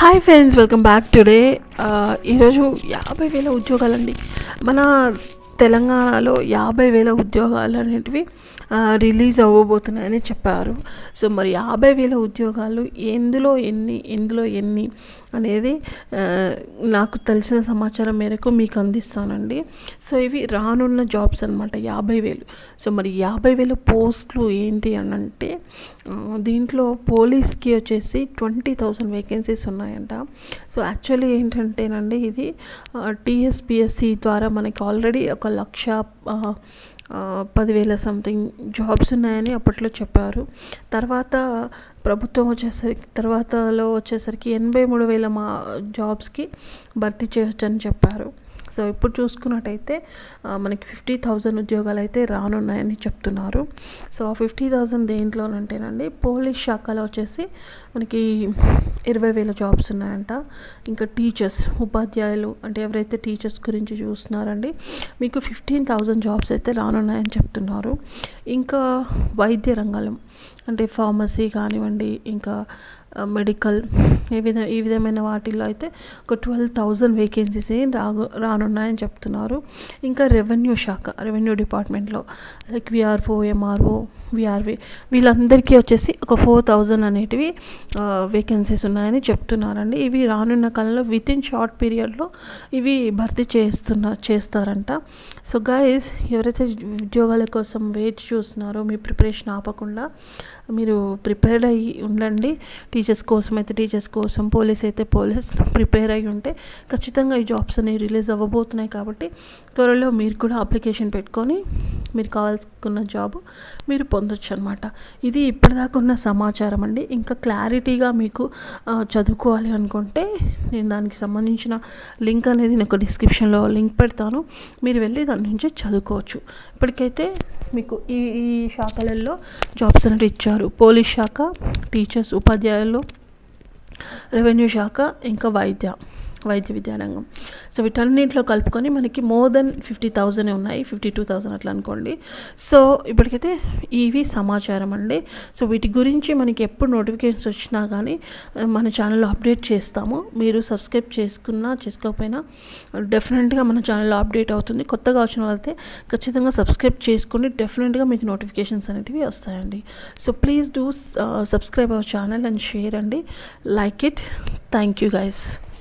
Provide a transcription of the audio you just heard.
hi friends welcome back today ఈరోజు యాభై వేల ఉద్యోగాలండి మన తెలంగాణలో యాభై వేల ఉద్యోగాలు అనేటివి ఆ, రిలీజ్ అవ్వబోతున్నాయని చెప్పారు సో మరి యాభై వేల ఉద్యోగాలు ఎందులో ఎన్ని ఎందులో ఎన్ని అనేది ఆ, నాకు తెలిసిన సమాచారం మేరకు మీకు అందిస్తానండి సో ఇవి రానున్న జాబ్స్ అనమాట యాభై వేలు సో మరి యాభై వేల పోస్టులు ఏంటి అని అంటే ఆ, దీంట్లో పోలీస్కి వచ్చేసి ట్వంటీ థౌసండ్ వేకెన్సీస్ ఉన్నాయంట సో యాక్చువల్లీ ఏంటంటేనండి ఇది టీఎస్పిఎస్సి ద్వారా మనకి ఆల్రెడీ ఒక లక్ష ఆ, ఆ, పదివేల సంథింగ్ జాబ్స్ ఉన్నాయని అప్పట్లో చెప్పారు తర్వాత ప్రభుత్వం వచ్చేసరికి తర్వాతలో వచ్చేసరికి ఎనభై మూడు వేల మా జాబ్స్కి భర్తీ చేయొచ్చని చెప్పారు సో ఇప్పుడు చూసుకున్నట్టయితే ఆ, మనకి ఫిఫ్టీ థౌజండ్ ఉద్యోగాలు అయితే రానున్నాయని చెప్తున్నారు సో ఆ ఫిఫ్టీ థౌజండ్ దేంట్లోనంటేనండి పోలీస్ శాఖలో వచ్చేసి మనకి ఇరవై వేల జాబ్స్ ఉన్నాయంట ఇంకా టీచర్స్ ఉపాధ్యాయులు అంటే ఎవరైతే టీచర్స్ గురించి చూస్తున్నారండి మీకు ఫిఫ్టీన్ థౌజండ్ జాబ్స్ అయితే రానున్నాయని చెప్తున్నారు ఇంకా వైద్య రంగం అంటే ఫార్మసీ కానివ్వండి ఇంకా మెడికల్ ఈ విధ ఈ విధమైన వాటిల్లో అయితే ఒక ట్వెల్వ్ థౌజండ్ వేకెన్సీస్ రాగు రానున్నాయని చెప్తున్నారు ఇంకా రెవెన్యూ శాఖ రెవెన్యూ డిపార్ట్మెంట్లో లైక్ విఆర్ఓ ఎంఆర్ఓ విఆర్వి వీళ్ళందరికీ వచ్చేసి ఒక ఫోర్ థౌజండ్ అనేటివి వేకెన్సీస్ ఉన్నాయని చెప్తున్నారండి ఇవి రానున్న కాలంలో విత్ ఇన్ షార్ట్ పీరియడ్లో ఇవి భర్తీ చేస్తున్న చేస్తారంట సో గైస్ ఎవరైతే ఉద్యోగాల కోసం వేచి చూస్తున్నారో మీ ప్రిపరేషన్ ఆపకుండా మీరు ప్రిపేర్డ్ అయ్యి ఉండండి టీచర్స్ కోసం అయితే టీచర్స్ కోసం పోలీస్ అయితే పోలీస్ ప్రిపేర్ అయ్యి ఉంటే ఖచ్చితంగా ఈ జాబ్స్ అనేవి రిలీజ్ అవ్వబోతున్నాయి కాబట్టి త్వరలో మీరు కూడా అప్లికేషన్ పెట్టుకొని మీరు కావాల్సుకున్న జాబ్ మీరు పొందొచ్చు అనమాట ఇది ఇప్పటిదాకా ఉన్న సమాచారం అండి ఇంకా క్లారిటీగా మీకు ఆ, చదువుకోవాలి అనుకుంటే నేను దానికి సంబంధించిన లింక్ అనేది నేను డిస్క్రిప్షన్లో లింక్ పెడతాను మీరు వెళ్ళి దాని నుంచి చదువుకోవచ్చు ఇప్పటికైతే మీకు ఈ ఈ శాఖలలో జాబ్స్ అనేవి ఇచ్చారు పోలీస్ శాఖ టీచర్స్ ఉపాధ్యాయులు రెవెన్యూ శాఖ ఇంకా వైద్య వైద్య విద్యారంగం సో వీటన్నింటిలో కలుపుకొని మనకి మోర్ దెన్ ఫిఫ్టీ థౌజండ్ ఉన్నాయి ఫిఫ్టీ టూ థౌజండ్ అట్లా అనుకోండి సో ఇప్పటికైతే ఇవి సమాచారం అండి సో వీటి గురించి మనకి ఎప్పుడు నోటిఫికేషన్స్ వచ్చినా కానీ ఆ, మన ఛానల్లో అప్డేట్ చేస్తాము మీరు సబ్స్క్రైబ్ చేసుకున్నా చేసుకోకపోయినా డెఫినెట్గా మన ఛానల్లో అప్డేట్ అవుతుంది కొత్తగా వచ్చిన వాళ్ళైతే ఖచ్చితంగా సబ్స్క్రైబ్ చేసుకుని డెఫినెట్గా మీకు నోటిఫికేషన్స్ అనేటివి వస్తాయండి so please do subscribe our channel and share అండి like it thank you guys